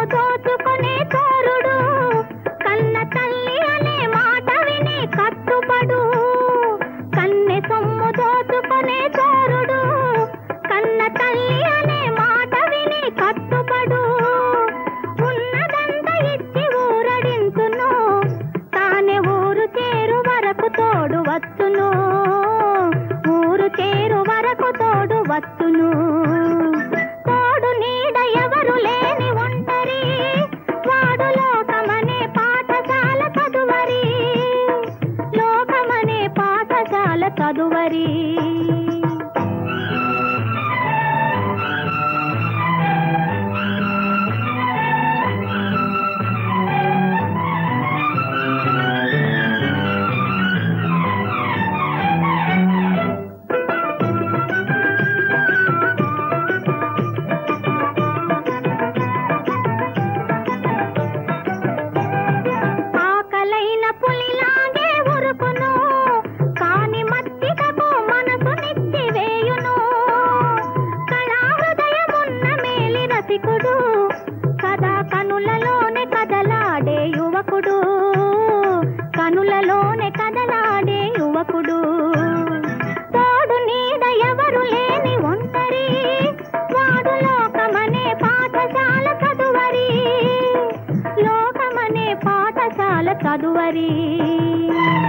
దోచుకునే చోరుడు కన్న తల్లి అనే మాట విని కట్టుబడు కన్నె సొమ్ము దోచుకునే చోరుడు కన్న తల్లి అనే మాట విని కట్టుబడు ఉన్నదంతా ఇచ్చి ఊరడించును తానే ఊరు చేరు వరకు తోడు వచ్చును ఊరు చేరు వరకు తోడు వచ్చును తోడు నీడ ఎవరు లేని ఒంటరి వాడు లోకమనే పాఠశాల చదువరి లోకమనే పాఠశాల చదువరి ఆకలైన పులిలాగే ఉరుకును కాని మత్తికకు మనసునిచ్చి వేయును కళా హృదయమున్న మేలి రసికుడు కదా కనులలోనే కదలాడే యువకుడు కనులలోనే కదలాడే యువకుడు తోడు నీడ ఎవరు లేని ఒంటరి వాడు లోకమనే పాఠశాల చదువరి లోకమనే పాఠశాల చదువరి